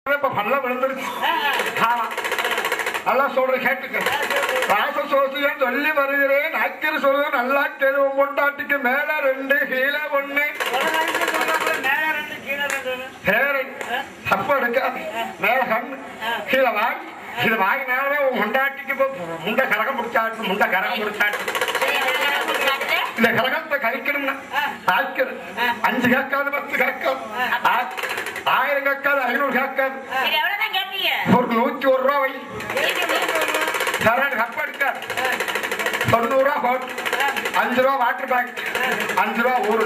இப்ப பல்ல விழுந்துருச்சு ஆமா நல்லா சொல்றேன் கேட்டுக்க ராச சோசியம் சொல்லி வருகிறேன் அக்கிர சொல்றது நல்லா கேள்வி கொண்டாட்டிக்கு மேல ரெண்டு கீழே ஒண்ணு மேல ரெண்டு கீழே ரெண்டு பேரை தப்பு எடுக்காது மேல கண்ணு கீழே வாங்கி இது வாங்கினாலே உன் முண்டாட்டிக்கு இப்ப முண்டை கரகம் முடிச்சாட்டு முண்டை கரகம் முடிச்சாட்டு இந்த கரகத்தை கழிக்கணும்னா ஆய்க்கிறது அஞ்சு கேட்காது பத்து கேட்காது ஆ- ஆயிரம் கேட்காது ஐநூறு கேட்காது சரி எவ்வளவுதான் கேட்பீங்க ஒரு நூத்தி ஒரு ரூபா வை கரண்ட் கப் எடுக்காது தொண்ணூறு ரூபா போட்டு அஞ்சு ரூபா வாட்டர் பேக் அஞ்சு ரூபா ஊரு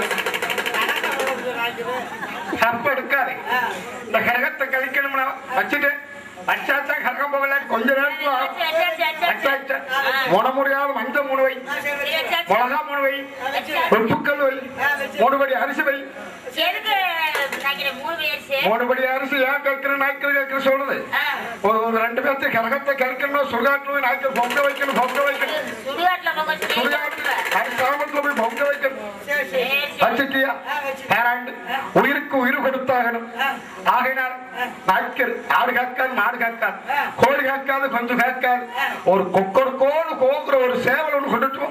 கப் எடுக்காது இந்த கரகத்தை கழிக்கணும்னா வச்சுட்டு வச்சாத்தான் கரகம் போகல கொஞ்ச நேரத்துல ஆகும். வச்சாச்சு முட முடியாத மஞ்சள் மூணு வை மிளகா மூணு வை உப்புக்கல் வை மூணு படி அரிசி வை எதுக்கு நினைக்கிறேன் மூணு வயசு மூணு படி அரிசி ஏன் கேட்கிற நாய்க்கள் கேட்கிற சொல்றது ஒரு ஒரு ரெண்டு பேர்த்து கரகத்தை கற்கணும் சுடுகாட்டு நாய்க்கள் பொங்க வைக்கணும் பொங்க வைக்கணும் சுடுகாட்டுல போக சுடுகாட்டு அது கிராமத்துல போய் பொங்க வைக்கணும் வச்சுட்டியா பேராண்டு உயிருக்கு உயிர் கொடுத்தாகணும் ஆகையினால் நாய்க்கல் ஆடு காக்காது மாடு காக்காது கோழி காக்காது கொஞ்சம் காக்காது ஒரு கொக்கர் கோடு கோக்குற ஒரு சேவல் ஒன்று கொண்டுட்டு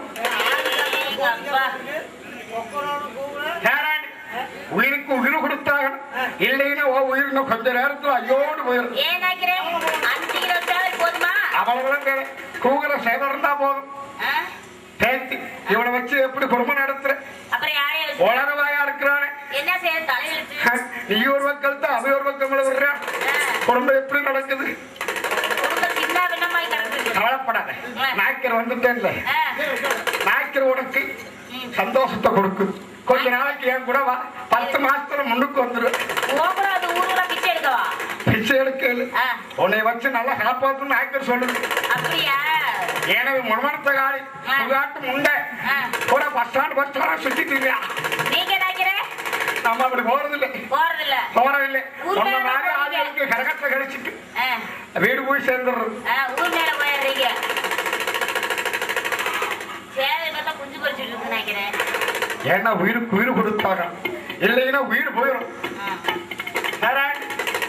பேராண்டு உயிருக்கு உயிர் கொடுத்தாகணும் இல்லைன்னா ஓ உயிர் இன்னும் கொஞ்ச நேரத்துல ஐயோடு போயிடும் ஏன் நினைக்கிறேன் அஞ்சு கிலோ சேவல் போதுமா அவ்வளவுதான் தேவை கூகுற சேவல் இருந்தா போதும் ஆ? பேத்தி இவனை வச்சு எப்படி குடும்பம் நடத்துற அப்புறம் யாரையும் வச்சு உலகவாயா இருக்கிறானே என்ன செய்ய தலையெழுத்து நீ ஒரு பக்கம் தான் அவ ஒரு பக்கம் விடுற குடும்பம் எப்படி நடக்குது குடும்பம் சின்ன பின்னமாய் கிடக்குது கவலைப்படாத நாய்க்கர் வந்துட்டேன்ல ஆ. நாய்க்கர் உனக்கு சந்தோஷத்தை கொடுக்கும் கொஞ்ச நாளைக்கு என் கூட வா பத்து மாசத்துல முன்னுக்கு வந்துரு ஓபுரம் அது ஊருல பிச்சை எடுக்கவா பிச்சை எடுக்கல ஆ. உன்னை வச்சு நல்லா காப்பாத்து நாய்க்கர் சொல்லுது அப்படியா எனவே முன்மனத்த காலி சுகாட்டு முண்டை ஆ. கூட பஸ் ஸ்டாண்ட் பஸ் ஸ்டாண்ட் சுத்திட்டு நீங்க நினைக்கிறேன் நம்ம அப்படி போறதில்லை போறதில்ல போறதில்லை ஊர் உன்ன மேல மாதிரி போறீங்க. ஆளுகளுக்கு கரகத்தை கழிச்சிட்டு ஆ. வீடு போய் சேர்ந்துடுறது ஆ, ஊர் மேல போயிடுறீங்க சேவை பார்த்தா குஞ்சு பொறிச்சிட்டு இருக்கு நினைக்கிறேன் ஏன்னா உயிருக்கு உயிர் கொடுத்தாங்க இல்லைன்னா உயிர் போயிடும் ஆ. தரேன்.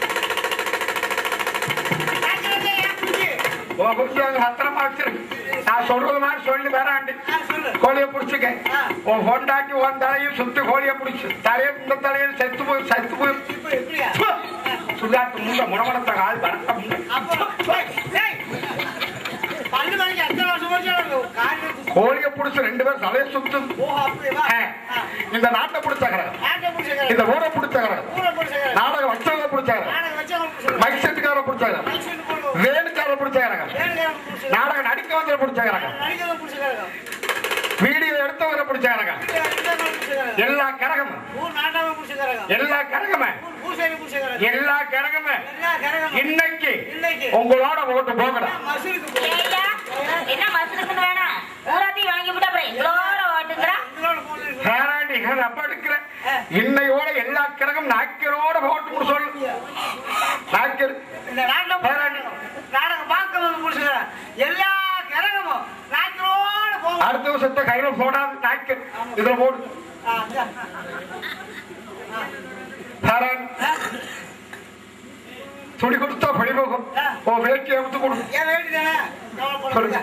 உன் புருஷன் அங்க பத்திரமா வச்சிருக்கு நான் சொல்றது மாதிரி சொல்லி வராண்டி கோழியை புடிச்சுக்க உன் பொண்டாட்டி உன் தலையும் சுத்தி கோழியை புடிச்சு தலையை இந்த தலையில் செத்து போய் செத்து போய் சுதாட்டு முண்ட முடமணத்தை கால் பறக்க பல்லு மணிக்கு எத்தனை வருஷம் முடிச்சாலும் காரியம் கோழியை புடிச்சு ரெண்டு பேரும் தலையை சுத்து ஓ அப்படி வா இந்த நாட்டை பிடிச்சாங்க நாட்டை பிடிச்சிருக்காரு இந்த ஊரை பிடிச்சாங்க ஊரை பிடிச்சிருக்காரு நாடகம் வச்சவங்க பிடிச்சாங்க நாடகம் வச்சவங்க பிடிச்சிருக்காரு மைக் செட்டுக்கார பிடிச்சாங்க மைசூர் போடுவோம் வேணுக்கார பிடிச்சாங்க வேணுங்கிறவங்க பிடிச்சிருக்காரு நாடகம் நடிக்க வந்தவரை பிடிச்சாங்க நடிக்கிறவங்க பிடிச்சிருக்காரு வீடியோ எடுத்தவரை பிடிச்சாங்க நடிக்கிறவங்க பிடிச்சிருக்காரு எல்லா கரகமும் ஊர் நாட்டாம பிடிச்சிருக்காரு எல்லா கரகமே ஊர் பூசாரி பிடிச்சிருக்காரு எல்லா கரகமே எல்லா கரகம் இன்னைக்கு இன்னைக்கு உங்களோட ஓட்டு போகணும் மசூருக்கு போ ஏய்யா, என்ன மசுக்குன்னு வேணாம் ஊராத்தையும் வாங்கி விட்டு அப்புறம் எங்களோட ஓட்டுங்கிறா உங்களோட போட்டு பேராண்டி அப்ப எடுக்கிற இன்னையோட எல்லா கரகம் நாய்க்கரோட போட்டு சொல்லு நாய்க்கர் இந்த நாடகம் பேராண்டி நாடகம் பார்க்கணும் பிடிச்சிருக்காரு எல்லா கரகமும் நாய்களோட போகும் அடுத்த வருஷத்தை கையில போடாது நாய்க்கர் இதுல போடு ஆ, இந்தா. பேராண்டி துணி கொடுத்தா பழி போகும் ஓ வேட்டி எடுத்து கொடு ஏன் வேண்டிதானே கவலைப்படாதீங்க.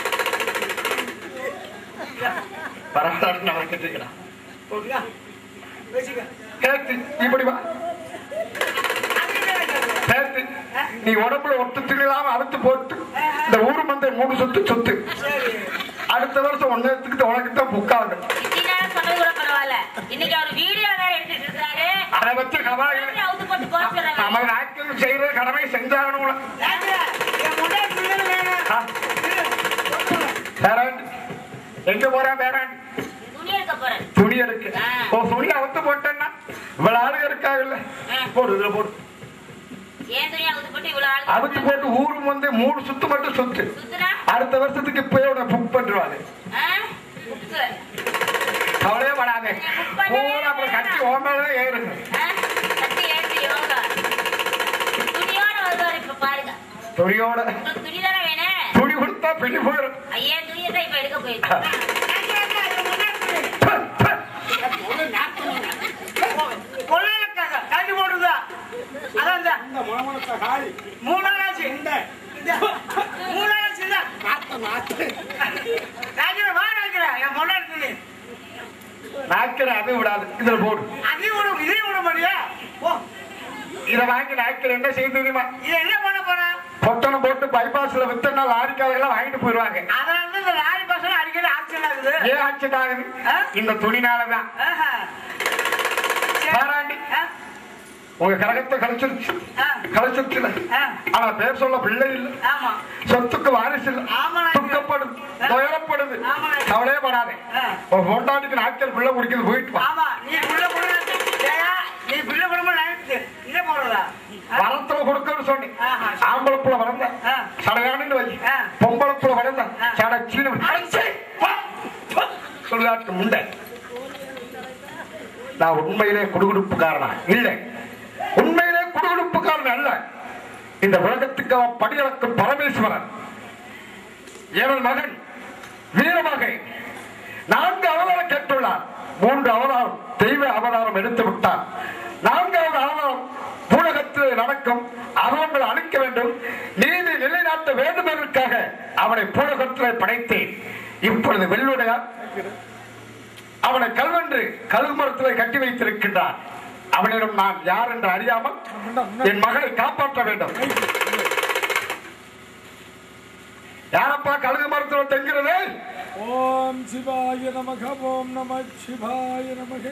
பரவாயில்ல நான் கேட்டுக்கிறேன் போட்டுக்கா. வச்சுக்க. கேட்டு இப்படி வா அதுக்கிட்ட வைக்காத. கேட்டு நீ உடம்புல ஒட்டு திணிலாம அறுத்து போட்டு இந்த ஊரு மந்தை மூணு சுத்து சுத்து சரி அடுத்த வருஷம் ஒன்னத்துக்கு உனக்கு தான் புக்காங்க இத்தனை நேரம் சொன்னது கூட பரவாயில்ல இன்னைக்கு அவர் வீடியோ வேற எடுத்துட்டு இருக்காரு அதை வச்சு கவாயில் உடனே அவுத்து போட்டு போக சொல்றாங்க நம்ம நாட்கள் செய்யற கடமை செஞ்சாகணும்ல ஏங்க, என் முன்னாடி பிள்ளைங்க வேணும். ஆ, பேராண்டி எங்க போறா பேராண்டி துணி எடுக்க போறேன் துணி எடுக்க ஓ துணி அவுத்து போட்டேன்னா இவ்வளவு ஆளுங்க இருக்காங்கல்ல போடு இதுல போடு ஏன் துணி அவுத்து போட்டு இவ்வளவு ஆள் அவுத்து போட்டு ஊரு வந்து மூணு சுத்து மட்டும் சுத்து சுத்துனா அடுத்த வருஷத்துக்கு இப்பயே உன்னை புக் பண்றாரு ஆ? சுத்து. கவலையே படாதே பூரா அப்புறம் கட்டி ஓமேலே ஏறுங்க ஆ? கட்டி ஏற்றி யோகா துணியோட வருவாரு இப்ப பாருங்க துணியோட உங்களுக்கு துணி தானே வேணும் துணி கொடுத்தா பிடி போயிடும் ஐயா துணியை தான் இப்ப எடுக்க போயிருக்கு ஏங்க, ஏங்க, என் முன்னாடி பிள்ளைங்க. ப, ப. கொள்ளையக்காக, தள்ளி போடுதா. அதான் இந்த இந்த முளமுளத்த காய் மூணாளாச்சு இந்த இந்த மூணாளாச்சு இல்ல நாத்த நாத்து நாக்கிற வா நாக்கிற என் பொண்ணு நாக்கிற அதை விடாது இதுல போடு அதையும் விட இதையும் விட மாட்டியா ஓ இதை வாங்கி நாக்கிற என்ன செய்ய தெரியுமா இதை என்ன பண்ண போற பொட்டணம் போட்டு பைபாஸ்ல வித்தனா லாரிக்காரங்க வாங்கிட்டு போயிருவாங்க அதனால தான் இந்த லாரி பசங்க அடிக்கடி ஆக்சிடென்ட் ஆகுது ஏன் ஆக்சிடென்ட் ஆகுது ஆ? இந்த துணினாலதான் ஆஹா. சரி. பாராண்டி. ஆ, உங்க கழகத்தை கழிச்சிருச்சு ஆ, கழிச்சிருச்சுல ஆ. ஆனா பேர் சொல்ல பிள்ளை இல்லை ஆமா சொத்துக்கு வாரிசு இல்ல ஆமாண்ணா. துக்கப்படுது துயரப்படுது ஆமாண்ணா. கவலையே படாதே ஆ. உன் பொண்டாட்டிக்கு நாட்கள் பிள்ளை முடிக்கிறது போயிட்டு வா ஆமா நீ புள்ள கொடுங்க ஏயா, நீ புள்ள கொடுமா நினைச்சு என்ன போடுறதா வரத்துல கொடுக்கணும்னு சொன்னேன் ஆஹா. ஆம்பளை புள்ள வளர்ந்த ஆ. சடையானு வை ஆ. பொம்பளை புள்ள வளர்ந்த ஆ. சடச்சின்னு சொல்லுதாட்டு முண்டை நான் உண்மையிலே குடுகுடுப்புக்காரனா இல்லை உண்மையிலே குடுகுடுப்புக்காரன் அல்ல இந்த உலகத்துக்கு அவன் படியளக்கும் பரமேஸ்வரன் எவன் மகன் வீரமகன் நான்கு அவதாரம் கேட்டுள்ளார் மூன்று அவதாரம் தெய்வ அவதாரம் எடுத்து விட்டார் நான்காவது அவதாரம் பூலகத்தில் நடக்கும் அவங்களை அழிக்க வேண்டும் நீதி நிலைநாட்ட வேண்டும் என்பதற்காக அவனை பூலகத்தில் படைத்தேன் இப்பொழுது வெள்ளுடையார் அவனை கல்வென்று கழுமரத்தில் கட்டி வைத்திருக்கின்றான் அவனிடம் நான் யார் என்று அறியாமல் என் மகளை காப்பாற்ற வேண்டும் யாரப்பா கழுகு மரத்தில் தெங்கிறது ஓம் சிவாய நமக ஓம் நம சிவாய நமக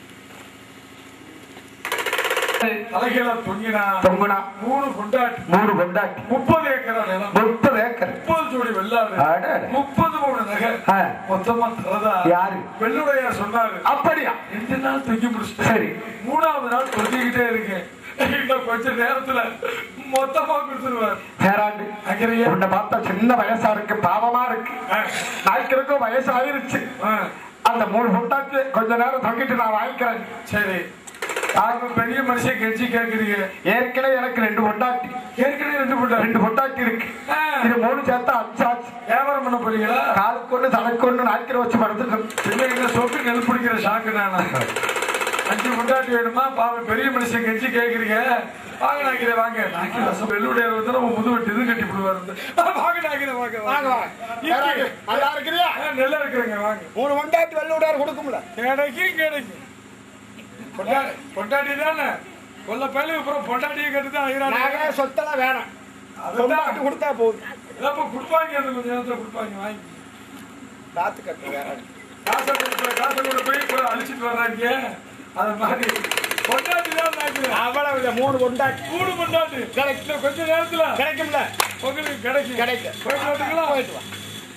தலைகீழ தொங்கினா தொங்குனா மூணு கொண்டாட்டி மூணு கொண்டாட்டி முப்பது ஏக்கரா நிலம் முப்பது ஏக்கர் முப்பது ஜோடி வெள்ளாடு அட. முப்பது மூணு நகை ஆ. மொத்தமா தரதா யாரு? வெள்ளுடையார் சொன்னாரு அப்படியா ரெண்டு நாள் தொங்கி முடிச்சிட்டேன் சரி. மூணாவது நாள் தொங்கிக்கிட்டே இருக்கேன் இன்னும் கொஞ்ச நேரத்துல மொத்தமா கொடுத்துருவார் பேராண்டு அக்கறையா உன்னை பார்த்தா சின்ன வயசா இருக்கு பாவமா இருக்கு ஆ. நாய்க்கிறதுக்கும் வயசு ஆயிருச்சு ஆ, அந்த மூணு கொண்டாட்டி கொஞ்ச நேரம் தொங்கிட்டு நான் வாங்கிக்கிறேன் சரி அவங்க பெரிய மனுஷன் கெஞ்சி கேக்குறீங்க ஏற்கனவே எனக்கு ரெண்டு கொண்டாட்டி ஏற்கனவே ரெண்டு போட்டா ரெண்டு கொண்டாட்டி இருக்கு ஆ. இது மூணு சேர்த்தா அஞ்சாச்சு வியாபாரம் பண்ண போறீங்களா காலுக்கு ஒண்ணு தலைக்கு ஒண்ணு நாய்க்கிற வச்சு படுத்துட்டு இல்ல எங்க சொட்டு நெல் பிடிக்கிற ஷாக்கு நானா அஞ்சு கொண்டாட்டி வேணுமா பாவம் பெரிய மனுஷன் கெஞ்சி கேக்குறீங்க வாங்க நாக்கிற வாங்க நாக்கிற ரசம் வெள்ளுடைய வந்து நம்ம முது வெட்டி இது கட்டி விடுவாரு வாங்க நாக்கிற வாங்க வாங்க வாங்க பேராண்டி, நல்லா இருக்கிறியா ஆ, நல்லா இருக்கிறேங்க வாங்க மூணு வண்டாட்டி வெள்ளூடார் கொடுக்கும்ல கிடைக்கும் கிடைக்கும் பொண்டாட்டி பொண்டாட்டி தானே கொல்ல பயிலுக்கு அப்புறம் பொண்டாட்டியை கட்டுதான் ஐரானே நாங்க சொத்தெல்லாம் வேணாம் அதுதான் சொந்தாட்டி கொடுத்தா போதும் இதப்ப கொடுப்பாங்க அது கொஞ்சம் நேரத்துல கொடுப்பாங்க வாங்கி காத்து கட்டு வேறாண்டி காசை கொடுப்ப காசை கொண்டு போய் இப்போ அழிச்சிட்டு வர்றாங்க அது மாதிரி பொண்டாட்டி தான் நாக்குது அவ்வளவு இல்லை மூணு கொண்டாட்டி மூணு பொண்டாட்டி கிடைக்கும் கொஞ்ச நேரத்துல கிடைக்கும்ல உங்களுக்கு கிடைக்கும் கிடைக்கும். போயிட்டு வரட்டுங்களா போயிட்டு வா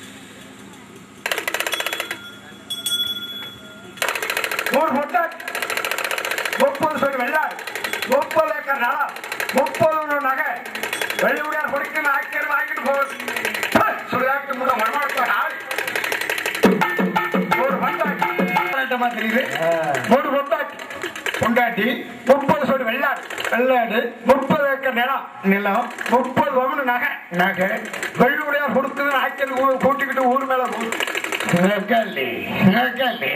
மூணு கொண்டாட்டி முப்பது சொல்லி வெள்ளாடு முப்பது ஏக்கர் நிலம் முப்பது நகை வெள்ளுடையார் கொடுக்க நாய்க்கர் வாங்கிட்டு போகுது சொல்லிட்டு முட மனமாட்ட ஆள் ஒரு கொண்டாட்டி கரெக்டமா தெரியுது ஒரு கொண்டாட்டி கொண்டாட்டி முப்பது சொல்லி வெள்ளாடு வெள்ளாடு முப்பது ஏக்கர் நிலம் நிலம் முப்பது பவுன் நகை நகை வெள்ளுடையார் கொடுக்குது நாய்க்கர் ஊர் கூட்டிக்கிட்டு ஊர் மேல போகுது நகல்லி நகல்லி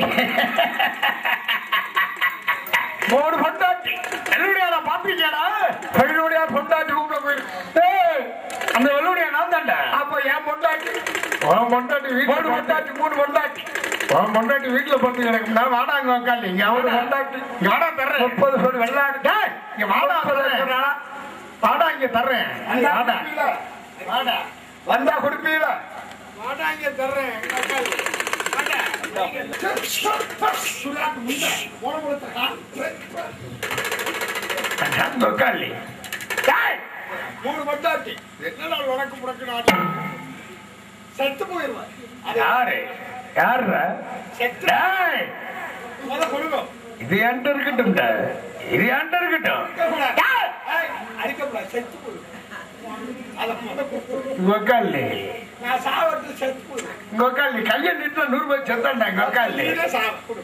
மூணு பொண்டாட்டி வெள்ளுடையார பாத்திருக்கேடா வெள்ளுடையார் பொண்டாட்டி கூப்பிட போய் ஏய், அந்த வெள்ளுடைய நான் தாண்டா அப்ப என் பொண்டாட்டி உன் பொண்டாட்டி வீட்டு பொண்டாட்டி மூணு பொண்டாட்டி உன் பொண்டாட்டி வீட்டுல போட்டு எனக்கு நான் வாடா அங்க உட்காந்து இங்க அவரு பொண்டாட்டி இங்க வாடா தர்றேன் முப்பது சொல்லி வெள்ளாடு டேய், இங்க வாடா சொல்றேன் வாடா இங்க தர்றேன் வாடா வாடா வந்தா கொடுப்பீல வாடாங்க தர்றேன் எங்க அக்காவுக்கு. வாடா. சுடாட்டு முண்டை. போன கொடுத்த கால். உட்காந்து டேய் மூணு வண்டாட்டி என்னடா உனக்கு முடக்கு நாடு செத்து போயிருவார் அது யாரு யாருடா செத்து டேய் முத கொடுங்க இது என்கிட்ட இருக்கட்டும் டா. இது என்கிட்ட இருக்கட்டும் அடிக்கக்கூடாது. ஏய், அடிக்கக்கூடாது செத்து போயிடும் அதை முத கொடுத்து இங்க உட்காந்து நான் சாவறது செத்து போயிடும் இங்க உட்காந்து கையை நிட்டு நூறு ரூபாய் செத்தாண்டா இங்க உட்காந்து நீனே சாவ கொடு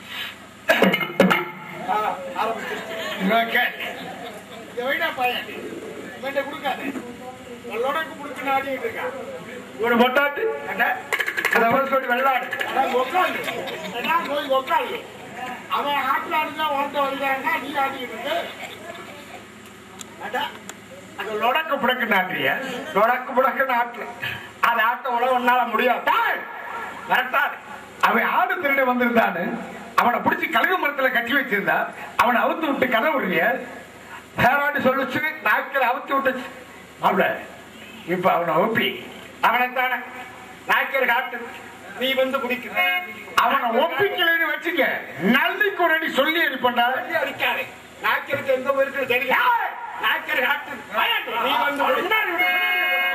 ஆ, ஆரம்பிச்சிருச்சு இங்க உட்காந்து இதை வைடா பையன் இவன்ட்ட கொடுக்காத உன்னோடக்கு கொடுக்குன்னு ஆடிட்டு இருக்கான் ஒரு பொட்டாட்டு அதை ஒரு சொல்லி வெள்ளாடு அதான் உக்காந்து அதான் போய் உக்காந்து அவன் ஆட்டில் ஆடுதான் உன்ட்ட வருகிறான்னா நீ ஆடிக்கிட்டு இருக்கு அதான். அது லொடக்கு புடக்கு நாட்டிய லொடக்கு புடக்கு நாட்டு அது ஆட்ட உழவனால முடியாது டேய், வரட்டாரு அவன் ஆடு திருட வந்திருந்தான்னு அவனை பிடிச்சி கழுகு மரத்துல கட்டி வச்சிருந்தா அவனை அவுத்து விட்டு கதை விடுறிய வேறாண்டு சொல்லுச்சு நாக்கில் அவுத்து விட்டுச்சு அவள இப்ப அவனை ஒப்பி அவனைத்தானே நாக்கில் காட்டு நீ வந்து குடிக்கிற அவனை ஒப்பிக்கலைன்னு வச்சுக்க நல்லிக்கு ஒரு அடி சொல்லி அடிப்பண்டா தள்ளி அடிக்காதே நாக்கிற்கு எங்க போயிருக்கு தெரியும் நாக்கிற்கு காட்டு நீ வந்து குடி.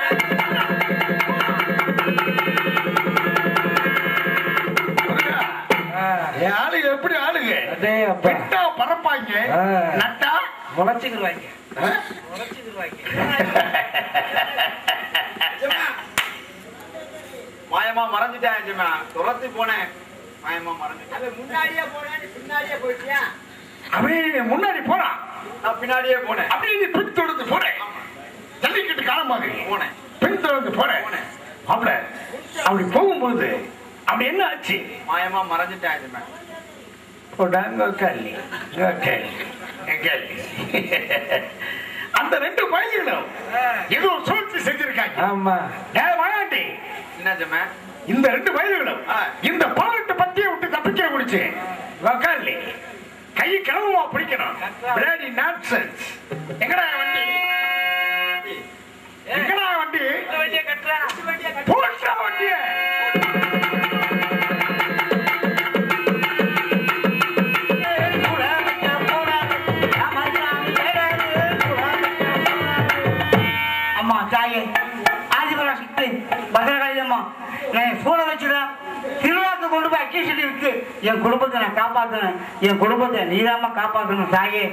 என் ஆளுங்க எப்படி ஆளுங்க அடே அப்பா விட்டா பறப்பாங்க ஆ. நட்டா முளைச்சுக்கிடுவாங்க ஆ? முளைச்சுக்கிடுவாங்க நிஜமா? மாயமா மறைஞ்சிட்டேன் ஜிம்மா துரத்தி போனேன் மாயமா மறைஞ்சிட்டேன் அவன் முன்னாடியே போனா நீ பின்னாடியே போயிட்டியா அவன் முன்னாடி போறான் நான் பின்னாடியே போனேன் அப்படியே நீ பின் தொடர்ந்து போறேன் ஜல்லிக்கட்டு காலம் மாதிரி போனேன் பின் தொடர்ந்து போறேன் போனேன். அப்பட அப்படி போகும்போது அப்படி என்ன ஆச்சு மாயமா மறைஞ்சிட்டேன் ஜிம்மா போடாங்க கல்லி கல்லி அந்த ரெண்டு பையனும் ஏதோ சூழ்ச்சி செஞ்சிருக்காங்க ஆமா ஏன் வாயாண்டி என்ன ஜிம்மா இந்த ரெண்டு வயதுகளும் ஆ. இந்த பதினெட்டு பத்தியை விட்டு தப்பிக்க முடிச்சு உக்கார்லி கை கிளம்புமா பிடிக்கணும் பிளாடி நான்சென்ஸ் எங்கடா வண்டி எங்கடா வண்டி வண்டியை கட்டுறா போச்சா வண்டிய அம்மா தாயே ஆதிபரா சித்து பத்திரகாளி அம்மா நான் சூட வச்சுடா திருவிழாக்கு கொண்டு போய் அக்கி சொல்லி விட்டு என் குடும்பத்தை நான் காப்பாத்தணும் என் குடும்பத்தை நீதாம்மா காப்பாத்தணும் தாயே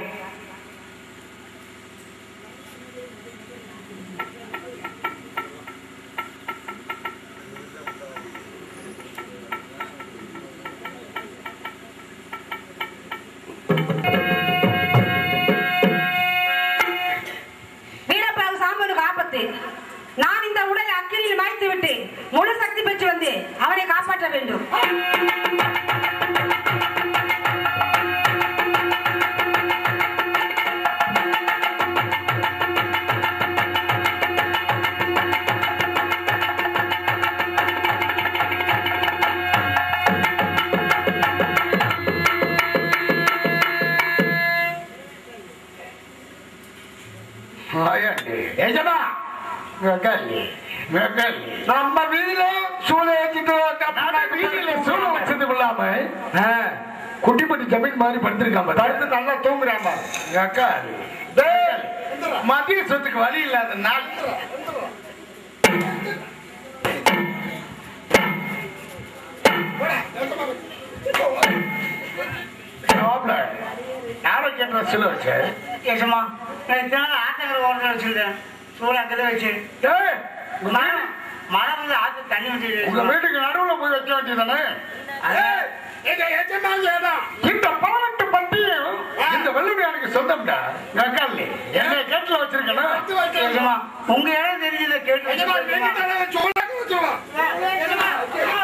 வீரப்பாக சாம்பனுக்கு ஆபத்து நான் இந்த உடலை அக்கிரியில் மாய்த்து விட்டு முழு சக்தி பெற்று வந்து அவனை காப்பாற்ற வேண்டும் ஏஜமா உக்கார்லி உக்கார்லி நம்ம வீதியில சூளை வச்சுட்டு நம்ம வீதியில சூளை வச்சது இல்லாம குட்டிப்பட்டி ஜமீன் மாதிரி படுத்திருக்காம படுத்து நல்லா தூங்குறாம அக்கா மத்திய சொத்துக்கு வழி இல்லாத நாள் நாளைக்கு என்ன சில வச்சு ஏசம்மா நான் இத்தனை நாள் ஆத்தங்கரை ஓரத்தில் வச்சிருந்தேன் சூட அங்கே வச்சு ஏய், மழை மழை வந்து ஆத்து தண்ணி உங்க வந்து வீட்டுக்கு நடுவுல போய் வைக்க வேண்டியதானே ஏய், எங்க எஜமான் இடம். இந்த பதினெட்டு பட்டியும் இந்த வெள்ளுமையானுக்கு சொந்தம்டா அக்காலி என்னை கேட்டுல வச்சிருக்கணும் எடுத்து வைக்க ஏசம்மா உங்க இடம் தெரிஞ்சதை கேட்டு எஜமான் வீட்டு தலைவர் சொல்றாங்க சொல்லுவான்.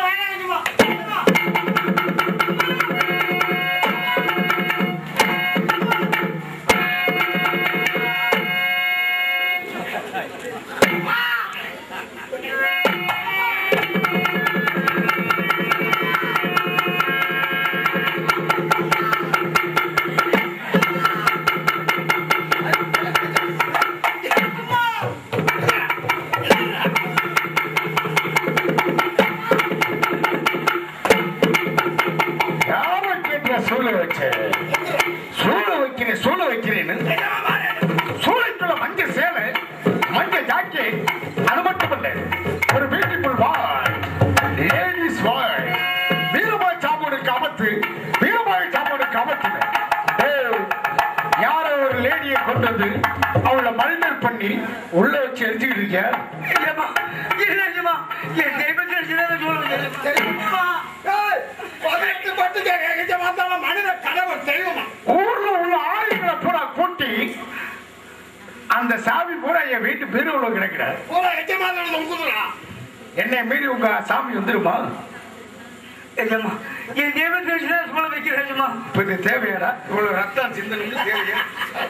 யாரை கேட்டுல சூழ வச்ச சூழ வைக்கிறேன் சூழ வைக்கிறேன்னு சூளைக்குள்ள மஞ்ச சேலை மஞ்ச ஜாக்கெட் அது மட்டுமல்ல ஒரு பியூட்டிஃபுல் வாய் லேடிஸ் வாய் வீரபாய் சாப்பாடுக்கு அமர்த்து வீரபாய் சாப்பாடுக்கு அமர்த்து யாரோ ஒரு லேடியை கொண்டு வந்து அவளை மல்நல் பண்ணி உள்ள வச்சு எரிஞ்சுக்கிட்டு இருக்க இல்லம்மா இல்ல இல்லம்மா என் தெய்வத்தை சிறந்த சொல்லுங்க ஏய், பதினெட்டு பட்டுக்கு எஜமான் தான் மனித கடவுள் தெய்வமா ஊர்ல உள்ள ஆளுங்களை பூரா கூட்டி அந்த சாமி பூரா என் வீட்டு பெருவுல கிடக்குற பூரா எஜமான் உங்குதுடா என்னை மீறி உங்க சாமி வந்துருமா ஏஜம்மா என் தெய்வத்தை வச்சுதான் சூழ வைக்கிறேன் ஏஜம்மா இப்ப இது தேவையாடா இவ்வளவு ரத்தம் சிந்தனை தேவையா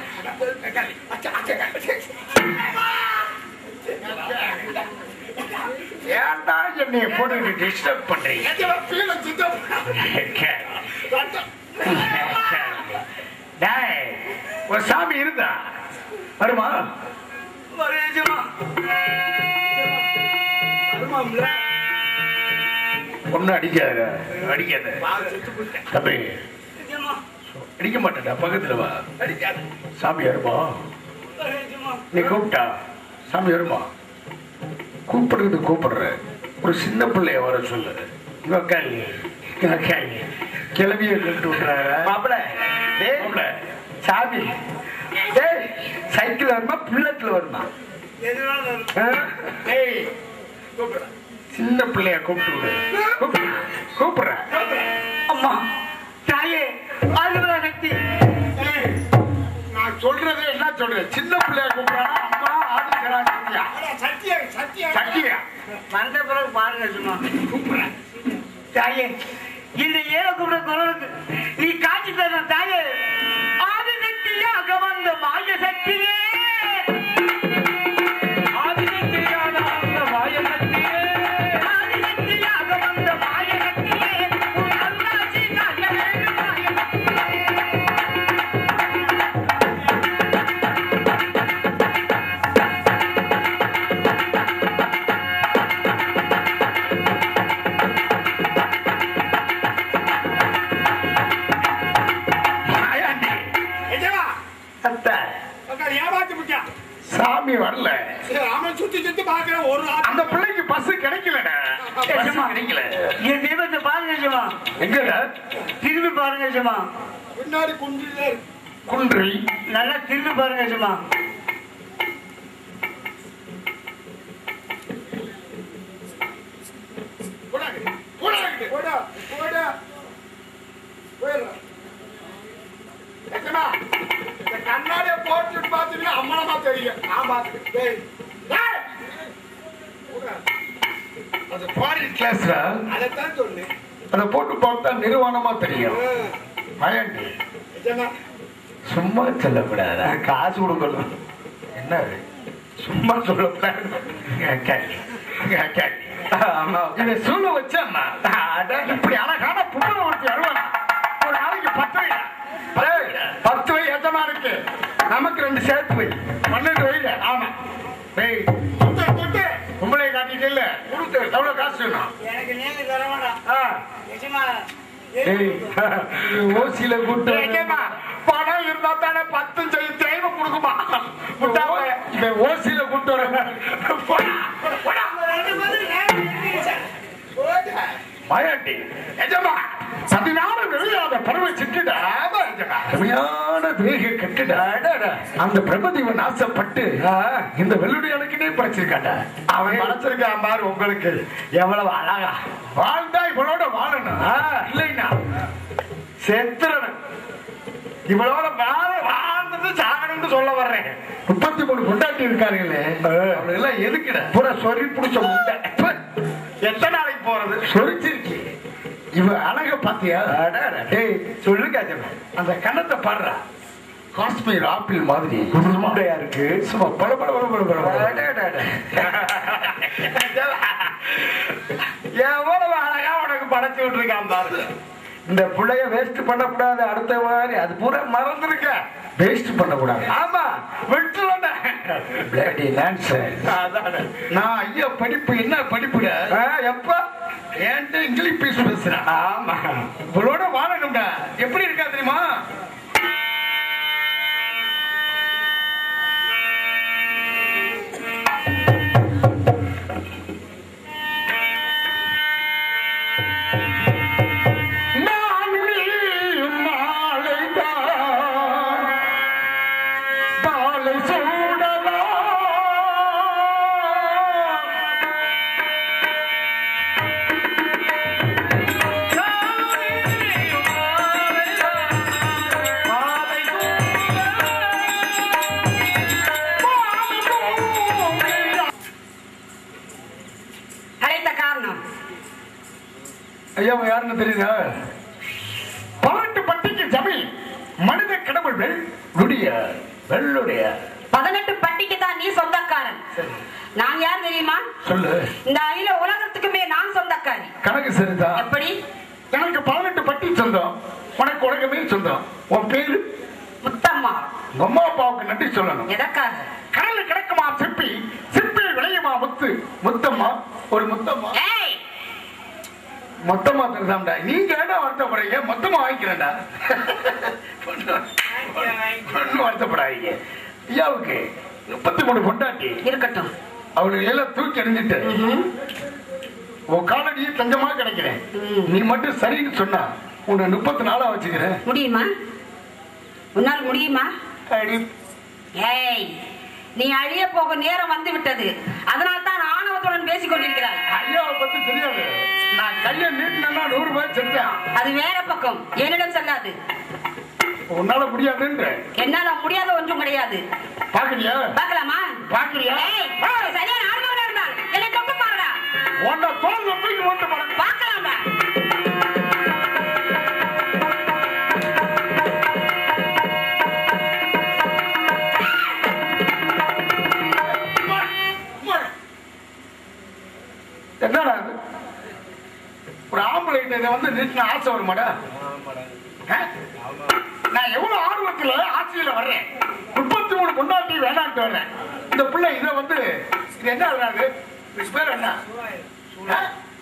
ஏன்டா என்னைய போட்டு டிஸ்டர்ப் பண்றீங்க டேய், ஒரு சாமி இருந்தா வருமா வரேன் ஏஜம்மா ஒன்னும் அடிக்காத அடிக்காத தம்பி ஏஜம்மா அடிக்க மாட்டேன்டா பக்கத்துல வா அடிக்காத சாமி வருமா வரேன் ஏஜம்மா நீ கூப்பிட்டா சாமி வருமா கூப்பிடுறது கூப்பிடுற ஒரு சின்ன பிள்ளைய வர சொல்லு இங்க உக்காருங்க. இங்க உக்காருங்க. கிளவிய கட்டு விட்டுறாரு மாப்பிள டேய் மாப்பிள, சாமி டேய் சைக்கிள் வருமா புல்லட்ல வருமா எதுனாலும் வரும். ஆ? ஏய், கூப்பிடுற. சின்ன பிள்ளைய கூப்பிட்டு விடு கூப்பிடு. கூப்பிடுற அம்மா தாயே ஆதிபரா சக்தி நான் சொல்றதே என்ன சொல்றேன் சின்ன பிள்ளைய கூப்பிடுறா அம்மா ஆதிக்கிறா சத்தியா சத்தியா வந்த பிறகு பாருங்க சும்மா தாயே இந்த ஏழை கூப்பிட குரலுக்கு நீ காட்சி தர தாயே ஆதிசக்தியாக வந்த மாய சக்தியே ஆதிசக்தியான அந்த மாயசக்தியே ஆதிசக்தியாக வந்த மாய சக்தியே உன் அருளாட்சி காட்ட வேண்டும் மாய சக்தியே மாயாண்டி அத்தை, சாமி வரல அந்த பிள்ளைக்கு பஸ் கிடைக்கலடா பஸ் கிடைக்கல என் தெய்வத்தை பாருங்க சும்மா எங்கடா திரும்பி பாருங்க சும்மா பின்னாடி குன்றிலே குன்றி நல்லா திரும்பி பாருங்க சும்மா போடா போடா போயிடுறா எத்தனா இந்த கண்ணாடிய போட்டுட்டு பாத்தீங்கன்னா அம்மனமா தெரியும் நான் பாத்துக்கிறேன் டேய், டேய். போடா. அது ஃபாரின் கிளாஸ்ல அதைத்தான் சொன்னேன் அதை போட்டு பார்த்தா நிர்வாணமா தெரியும் ஆ, மாயாண்டி எத்தனா சும்மா சொல்லக்கூடாது காசு கொடுக்கணும் என்ன அது? சும்மா சொல்லக்கூடாது கேட்க. கேட்க. இதை சூழ வச்சான்னா அட, இப்படி அழகான புகழ ஒருத்தி வருவானா ஒரு நாளைக்கு பத்து வை ஏய், பத்து வை எத்தமா இருக்கு நமக்கு ரெண்டு சேர்த்து வை பன்னெண்டு வைல ஆமா ஏய் குட்டு குட்டு உங்களை காட்டிட்டு இல்ல கொடுத்து எவ்வளவு காசு வேணும் எனக்கு நீங்க தர வேண்டாம் ஆ. நிஜமா ஏய், ஓசியில கூட்டு ஏம்மா, பணம் இருந்தா தானே பத்து செய்ய தேவை கொடுக்குமா முட்டாள, இவன் ஓசியில கூட்டு வர போடா, போடா. ரெண்டு பேரும் நேரம் நிறுத்திக்கிச்சு. போடா. மாயாண்டி எஜமா பதினாறு வெளியாத பறவை சிட்டுடா அருமையான வேக கட்டுடா அந்த பிரபதிவன் ஆசைப்பட்டு இந்த வெள்ளுடைய அணுக்கினே படைச்சிருக்காண்டா அவன் படைச்சிருக்கான் பாரு உங்களுக்கு எவ்வளவு அழகா வாழ்ந்தா இவளோட வாழணும் இல்லைன்னா செத்துறணும் இவளோட வாழ வாழ்ந்துட்டு சாகணும்னு சொல்ல வர்றேன் முப்பத்தி மூணு கொண்டாட்டி இருக்காருங்களே அவங்க எல்லாம் எதுக்குட பூரா சொறி பிடிச்ச முட்டை ப்பு. எத்தனை நாளைக்கு போறது சொரிச்சிருக்கி இவ அழக பாத்தியா டேய் சொல்லுங்க அந்த கண்ணத்தை பாடுறா காஷ்மீர் ஆப்பிள் மாதிரி உருண்டையா இருக்கு சும்மா பல பல பல பல பல எவ்வளவு அழகா உனக்கு படைச்சு விட்டுருக்கான் பாரு இந்த பிள்ளைய வேஸ்ட் பண்ணக்கூடாது அடுத்த மாதிரி அது பூரா மறந்துருக்க வேஸ்ட் பண்ணக்கூடாது ஆமா விட்டுறேன் பிளேடி நான் ஐயா படிப்பு என்ன படிப்புடா எப்ப என்கிட்ட இங்கிலீஷ் பேச பேசுறேன் ஆமா இவளோட வாழணும்டா எப்படி இருக்கா தெரியுமா நான் நீயும் நாளைதான் பாலை சூடலாம் நான் நீயும் நாளைதான் ஐயா அவன் யாருன்னு தெரியுதா பதினெட்டு பட்டிக்கு ஜமீன் மனித கடவுள் வெள்ளுடைய வெள்ளுடைய பதினெட்டு பட்டிக்கு தான் நீ சொந்தக்காரன் நான் யார் தெரியுமா சொல்லு இந்த அகில உலகத்துக்குமே நான் சொந்தக்காரி கணக்கு சரிதா எப்படி எனக்கு பதினெட்டு பட்டி சொந்தம் உனக்கு உலகமே சொந்தம் உன் பேரு முத்தம்மா உங்க அம்மா அப்பாவுக்கு நன்றி சொல்லணும் எதற்காக கடல்ல கிடக்குமா சிப்பி சிப்பில் விளையுமா முத்து முத்தம்மா ஒரு முத்தம்மா ஏய் மொத்தமா தருதாம்டா நீங்க என்ன வருத்தப்படுறீங்க மொத்தமா வாங்கிக்கிறேன்டா ஒன்னும் வருத்தப்படாதீங்க ஐயாவுக்கு முப்பத்தி மூணு பொண்டாட்டி இருக்கட்டும் அவளுக்கு எல்லாம் தூக்கி எறிஞ்சிட்டு உன் காலடியே தஞ்சமா கிடைக்கிறேன் நீ மட்டும் சரின்னு சொன்னா உன்னை முப்பத்தி நாளா வச்சுக்கிறேன் முடியுமா உன்னால் முடியுமா அடி ஏய் நீ அழிய போக நேரம் வந்து விட்டது அதனால் தான் ஆணவத்துடன் பேசிக் கொண்டிருக்கிறாய் ஐயாவை பத்தி தெரியாது நான் கையை நீட்டினா நூறு ரூபாய் செத்தேன் அது வேற பக்கம் என்னிடம் செல்லாது உன்னால முடியாதுன்ற என்னால முடியாத ஒன்றும் கிடையாது பாக்குறியா பார்க்கலாமா பாக்குறியா ஏய், சரியான ஆண்மகனா இருந்தால் என்னை தொட்டு பாருடா உன்னை தோல் தூக்கி ஓட்டு பாருங்க பார்க்கலாம்டா என்னடா இது? ஒரு ஆம்பளை இதை வந்து நிறுத்தின ஆசை வருமாடா ஆ? நான் எவ்வளவு ஆர்வத்துல ஆட்சியில வர்றேன் முப்பத்தி மூணு கொண்டாட்டி வேணான்ட்டு வர்றேன் இந்த பிள்ளை இதை வந்து இது என்ன விளையாடு இது பேர் என்ன ஆ?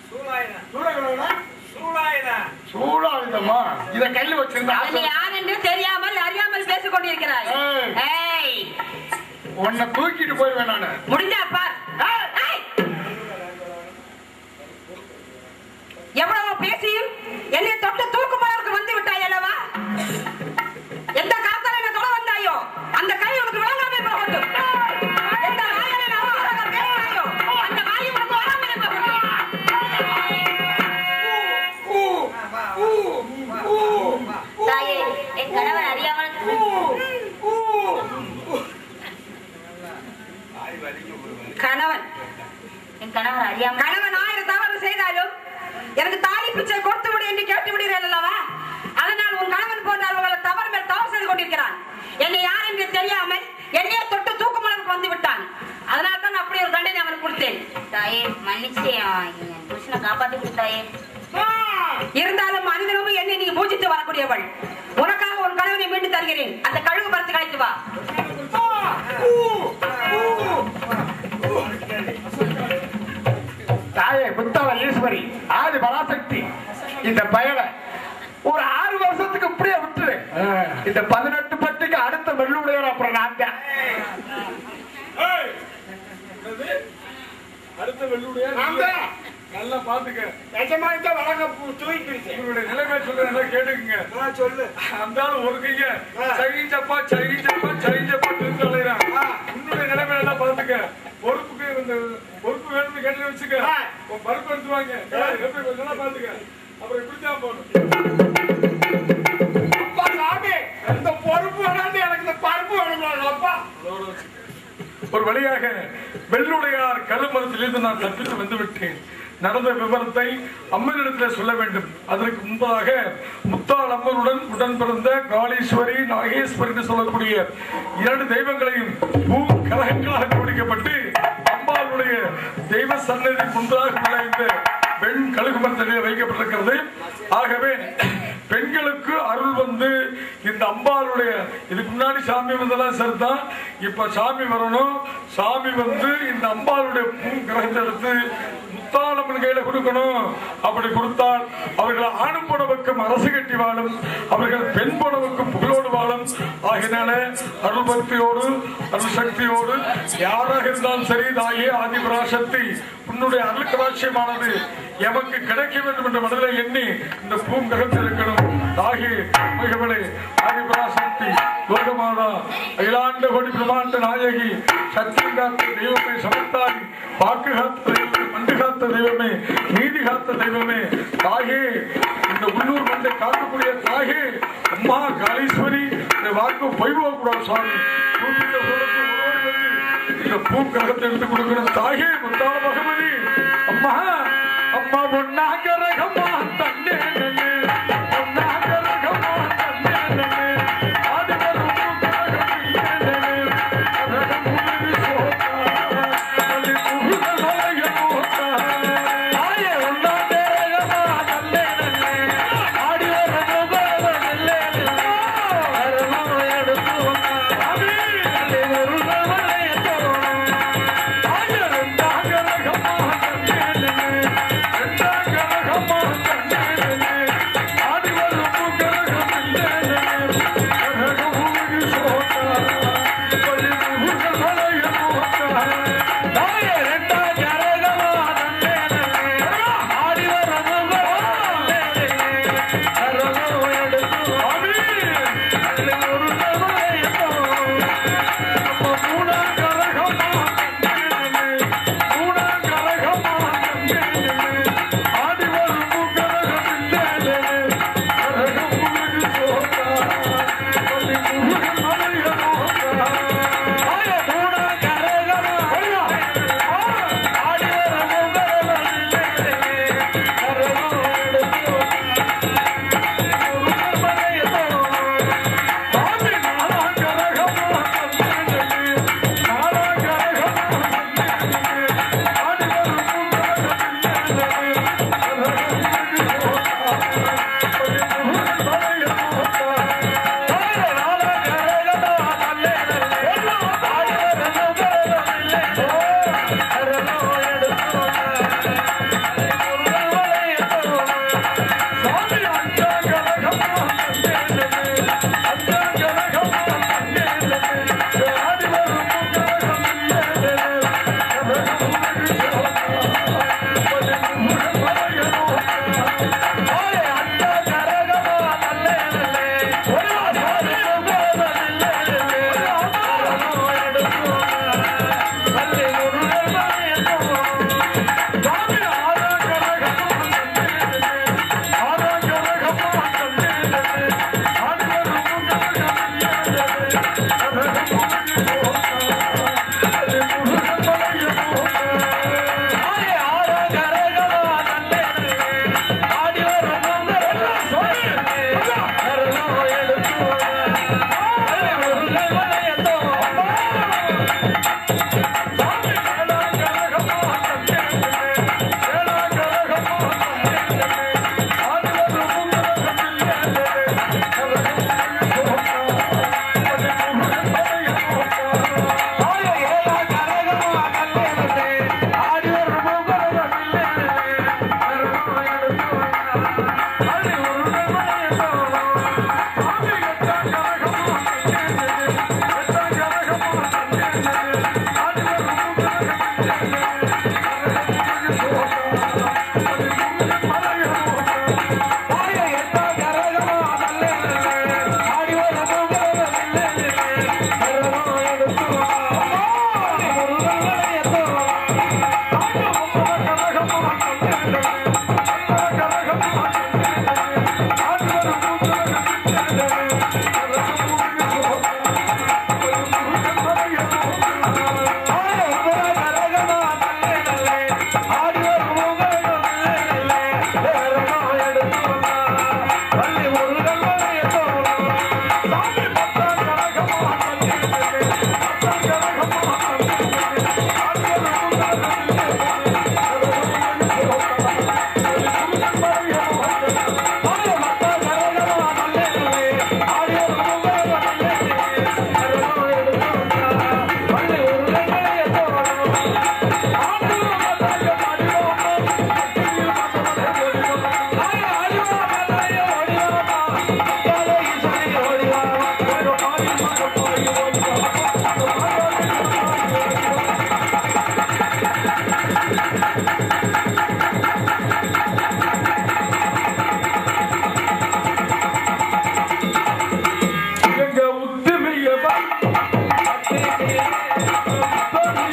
சூடாயுதமா இத கையில வச்சிருந்த அது ஆசை யார் என்று தெரியாமல் அறியாமல் பேசிக் கொண்டிருக்கிறாய் ஏய். ஏய் உன்னை தூக்கிட்டு போயிருவேன் நானு முடிஞ்சா பார் ஏய். எவ்வளவு பேசியும் என்னை தொட்டு தூக்கு போறதுக்கு வந்து விட்டாய் அல்லவா எந்த காத்தால என்ன தொட வந்தாயோ அந்த கை உனக்கு விளங்காமே போகட்டும் எந்த வாயால நான் உனக்காக பேசினாயோ அந்த வாய் உனக்கு வராமலே போகட்டும் தாயே என் கணவன் அறியாமல் கணவன் என் கணவன் அறியாமல் கணவன் ஆயிரம் தவறு செய்தாலும் எனக்கு தாலி பிச்சை கொடுத்து விடு என்று கேட்டு விடுகிறேன் அல்லவா அதனால் உன் கணவன் போன்றால் உங்களை தவறு மேல் தவறு செய்து கொண்டிருக்கிறான் என்னை யார் என்று தெரியாமல் என்னையே தொட்டு தூக்குமலருக்கு வந்து விட்டான் அதனால தான் அப்படி ஒரு தண்டனை அவனுக்கு கொடுத்தேன் தாயே மன்னிச்சு என் என் புருஷனை காப்பாத்தி கொடுத்தாயே இருந்தாலும் மனிதனும் என்னை நீ பூஜித்து வரக்கூடியவள் உனக்காக உன் கணவனை மீண்டு தருகிறேன் அந்த கழுகு பறத்து கழித்து வா தாயே புத்தவ ஈஸ்வரி ஆதி பராசக்தி இந்த பயலை ஒரு ஆறு வருஷத்துக்கு இப்படியே விட்டுரு இந்த பதினெட்டு பட்டிக்கு அடுத்த வெள்ளுடையர் அப்புறம் நான் தான் அடுத்த வெள்ளுடைய நான் தான். நல்லா பாத்துக்க நிஜமாய் தான் வழங்க தூக்கிடுச்சு உங்களுடைய நிலைமை சொல்ல நல்லா கேட்டுக்குங்க நான் சொல்லு அந்த ஆளு ஒரு கைய ஆ. சகிஞ்சப்பா சகிஞ்சப்பா சகிஞ்சப்பா திருத்த அலைறான் உன்னுடைய நிலைமை எல்லாம் பாத்துக்க பொறுப்புக்கு இந்த பொறுப்பு வேணும்னு கேட்டு வச்சுக்க ஆ. உன் பருப்பு எடுத்துவாங்க எப்படி கொஞ்சம் நல்லா பாத்துக்க அப்புறம் இப்படித்தான் போகணும் அப்பா சாமி இந்த பொறுப்பு வேணாண்டு எனக்கு இந்த பருப்பு வேணும் அப்பா ஒரு வழியாக வெள்ளுடையார் கழுமரத்திலிருந்து நான் தப்பித்து வந்து விட்டேன் நடந்த விவரத்தை அம்மனிடத்தில் சொல்ல வேண்டும் அதற்கு முன்பதாக முத்தாள் அம்மனுடன் உடன் பிறந்த காளீஸ்வரி நாகேஸ்வரி என்று சொல்லக்கூடிய இரண்டு தெய்வங்களையும் பூ கலகங்களாக ஜோடிக்கப்பட்டு அம்பாளுடைய தெய்வ சன்னதி முன்பாக உள்ள இந்த பெண் கழுகு மரத்திலே வைக்கப்பட்டிருக்கிறது ஆகவே பெண்களுக்கு அருள் வந்து இந்த அம்பாளுடைய இதுக்கு முன்னாடி சாமி வந்தெல்லாம் சரிதான் இப்ப சாமி வரணும் சாமி வந்து இந்த அம்பாளுடைய பூ கிரகத்தை எடுத்து முத்தாளம்மன் கையில கொடுக்கணும் அப்படி கொடுத்தால் அவர்கள் ஆணும் புடவுக்கும் அரசு கட்டி வாழும் அவர்கள் பெண் புடவுக்கும் புகழோடு வாழும் ஆகினால அருள் பக்தியோடு அருள் சக்தியோடு யாராக இருந்தாலும் சரி தாயே ஆதிபராசக்தி உன்னுடைய அருள் கடாட்சியமானது எமக்கு கிடைக்க வேண்டும் என்ற மனதிலே எண்ணி இந்த பூங்ககத்தில் இருக்கணும் தாகி மிகவளே ஆதிபராசக்தி லோகமாதா அகிலாண்ட கோடி பிரமாண்ட நாயகி சத்தியம் காத்த தெய்வமே சமத்தாரி வாக்கு காத்த தெய்வமே மண்டு காத்த தெய்வமே நீதி காத்த தெய்வமே தாயே இந்த உள்ளூர் மண்டை காக்கக்கூடிய தாயே அம்மா காளீஸ்வரி இந்த வாக்கு பொய் போகக்கூடாது சுவாமி கூப்பிட்ட சொல்லுக்கு ஓடி வந்து இந்த பூக்கரகத்தை எடுத்து கொடுக்கணும் தாயே முத்தாள பகவதி அம்மா அம்மா பொன்னாக ரகமா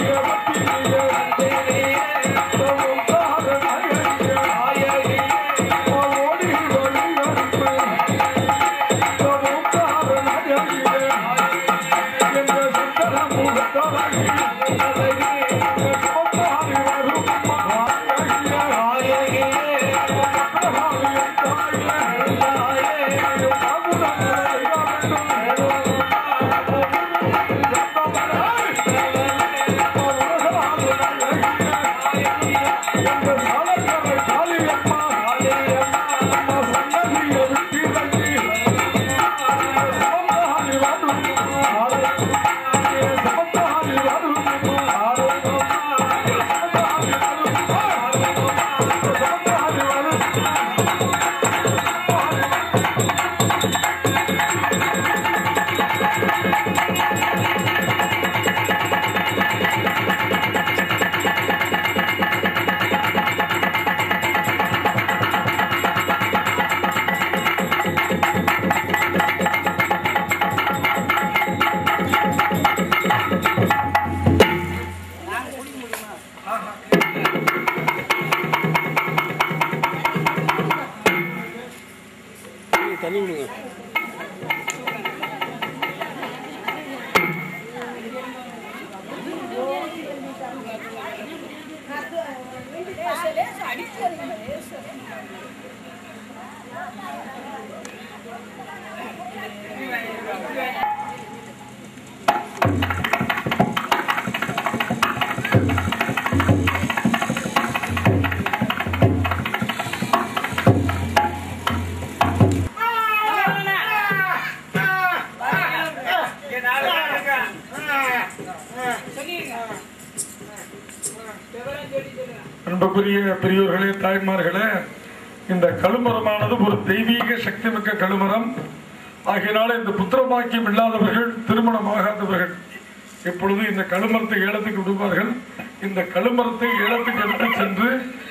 அன்புக்குரிய பெரியோர்களே தாய்மார்களே இந்த கழுமரமானது ஒரு தெய்வீக சக்தி மிக்க கழுமரம் ஆகையினால இந்த புத்திரமாக்கியம் இல்லாதவர்கள் திருமணமாகாதவர்கள் இப்பொழுது இந்த கழுமரத்தை ஏலத்துக்கு விடுவார்கள் இந்த கழுமரத்தை ஏலத்துக்கு எடுத்து சென்று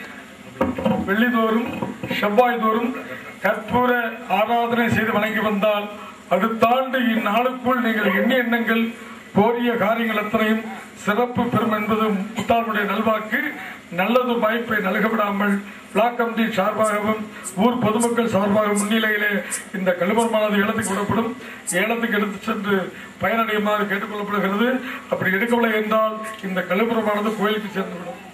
வெள்ளிதோறும் செவ்வாய் தோறும் கற்பூர ஆராதனை செய்து வணங்கி வந்தால் அடுத்த ஆண்டு இந்நாளுக்குள் நீங்கள் எண்ணி எண்ணங்கள் கோரிய காரியங்கள் அத்தனையும் சிறப்பு பெறும் என்பது முத்தாளுடைய நல்வாக்கு நல்லது வாய்ப்பை நல்க விடாமல் பிளாக் கமிட்டி சார்பாகவும் ஊர் பொதுமக்கள் சார்பாக முன்னிலையிலே இந்த கழுமரமானது ஏலத்துக்கு விடப்படும் ஏலத்துக்கு எடுத்து சென்று பயனடையுமாறு கேட்டுக்கொள்ளப்படுகிறது அப்படி எடுக்கவில்லை என்றால் இந்த கழுமரமானது கோயிலுக்கு சென்றுவிடும்